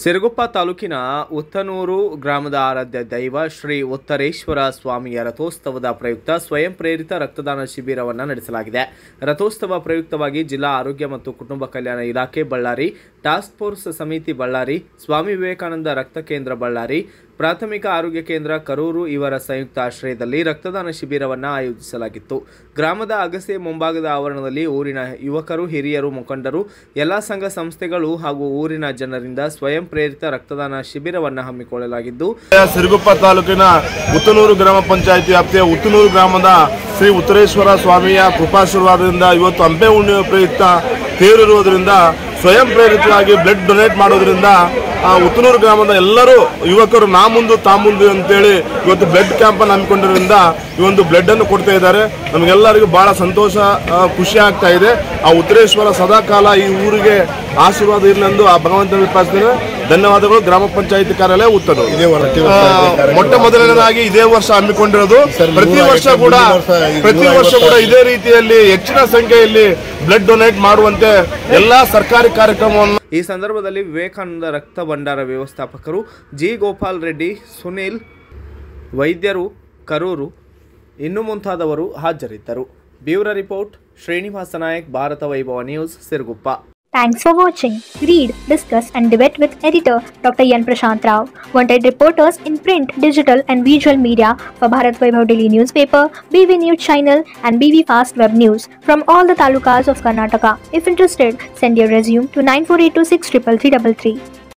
ಸಿರುಗುಪ್ಪ ತಾಲೂಕಿನ ಉತ್ತನೂರು ಗ್ರಾಮದ ಆರಾಧ್ಯ ದೈವ ಶ್ರೀ ಉತ್ತರೇಶ್ವರ ಸ್ವಾಮಿಯ ರಥೋತ್ಸವದ ಪ್ರಯುಕ್ತ ಸ್ವಯಂ ಪ್ರೇರಿತ ರಕ್ತದಾನ ಶಿಬಿರವನ್ನು ನಡೆಸಲಾಗಿದೆ ರಥೋತ್ಸವ ಪ್ರಯುಕ್ತವಾಗಿ ಜಿಲ್ಲಾ ಆರೋಗ್ಯ ಮತ್ತು ಕುಟುಂಬ ಕಲ್ಯಾಣ ಇಲಾಖೆ ಬಳ್ಳಾರಿ ಟಾಸ್ಕ್ ಫೋರ್ಸ್ ಸಮಿತಿ ಬಳ್ಳಾರಿ ಸ್ವಾಮಿ ವಿವೇಕಾನಂದ ರಕ್ತ ಕೇಂದ್ರ ಬಳ್ಳಾರಿ ಪ್ರಾಥಮಿಕ ಆರೋಗ್ಯ ಕೇಂದ್ರ ಕರೂರು ಇವರ ಸಂಯುಕ್ತ ಆಶ್ರಯದಲ್ಲಿ ರಕ್ತದಾನ ಶಿಬಿರವನ್ನು ಆಯೋಜಿಸಲಾಗಿತ್ತು ಗ್ರಾಮದ ಅಗಸೆ ಮುಂಭಾಗದ ಆವರಣದಲ್ಲಿ ಊರಿನ ಯುವಕರು ಹಿರಿಯರು ಮುಖಂಡರು ಎಲ್ಲ ಸಂಘ ಸಂಸ್ಥೆಗಳು ಹಾಗೂ ಊರಿನ ಜನರಿಂದ ಸ್ವಯಂ ಪ್ರೇರಿತ ರಕ್ತದಾನ ಶಿಬಿರವನ್ನು ಹಮ್ಮಿಕೊಳ್ಳಲಾಗಿದ್ದು ಸಿರುಗುಪ್ಪ ತಾಲೂಕಿನ ಉತ್ತನೂರು ಗ್ರಾಮ ಪಂಚಾಯಿತಿ ವ್ಯಾಪ್ತಿಯ ಉತ್ತನೂರು ಗ್ರಾಮದ ಶ್ರೀ ಉತ್ತರೇಶ್ವರ ಸ್ವಾಮಿಯ ಕೃಪಾಶೀರ್ವಾದದಿಂದ ಇವತ್ತು ಹಂಪೆ ಹುಣ್ಣಿಮೆ ಪ್ರಯುಕ್ತ ತೇರಿರುವುದರಿಂದ ಸ್ವಯಂ ಪ್ರೇರಿತವಾಗಿ ಬ್ಲಡ್ ಡೊನೇಟ್ ಮಾಡೋದ್ರಿಂದ ಆ ಉತ್ತನೂರು ಗ್ರಾಮದ ಎಲ್ಲರೂ ಯುವಕರು ನಾ ಮುಂದು ತಾ ಮುಂದು ಅಂತೇಳಿ ಇವತ್ತು ಬ್ಲಡ್ ಕ್ಯಾಂಪ್ ಅನ್ನು ಹಮ್ಮಿಕೊಂಡಿರೋದ್ರಿಂದ ಈ ಒಂದು ಬ್ಲಡ್ ಅನ್ನು ಕೊಡ್ತಾ ಇದ್ದಾರೆ ನಮಗೆಲ್ಲರಿಗೂ ಬಹಳ ಸಂತೋಷ ಆ, ಖುಷಿ ಆಗ್ತಾ ಇದೆ ಆ ಉತ್ತರೇಶ್ವರ ಸದಾಕಾಲ ಈ ಊರಿಗೆ ಆಶೀರ್ವಾದ ಇರಲೆಂದು ಆ ಭಗವಂತನ ವಿಪಾಸಿದ್ದೇನೆ ಧನ್ಯವಾದಗಳು ಗ್ರಾಮ ಪಂಚಾಯಿತಿ ಕಾರ್ಯಾಲಯ ಉತ್ತರು ಆ, ಮೊಟ್ಟ ಮೊದಲನೇದಾಗಿ ಇದೇ ವರ್ಷ ಹಮ್ಮಿಕೊಂಡಿರೋದು ಪ್ರತಿ ವರ್ಷ ಕೂಡ ಪ್ರತಿ ವರ್ಷ ಕೂಡ ಇದೇ ರೀತಿಯಲ್ಲಿ ಹೆಚ್ಚಿನ ಸಂಖ್ಯೆಯಲ್ಲಿ ಬ್ಲಡ್ ಡೊನೇಟ್ ಮಾಡುವಂತೆ ಎಲ್ಲಾ ಸರ್ಕಾರಿ ಕಾರ್ಯಕ್ರಮವನ್ನು ಈ ಸಂದರ್ಭದಲ್ಲಿ ವಿವೇಕಾನಂದ ರಕ್ತ ಭಂಡಾರ ವ್ಯವಸ್ಥಾಪಕರು ಜಿ ಗೋಪಾಲ್ ರೆಡ್ಡಿ ಸುನೀಲ್ ವೈದ್ಯರು ಕರೂರು ಇನ್ನು ಮುಂತಾದವರು ಹಾಜರಿದ್ದರು bureau report Srinivasa Nayak Bharata Vaibhava news Siruguppa Thanks for watching. Read, discuss, and debate with editor Dr. Yan Prashant Rao. Wanted reporters in print, digital, and visual media for Bharat Vaibhav Daily newspaper, BV News channel, and BV Fast Web News from all the talukas of Karnataka. If interested, send your resume to 9482633333.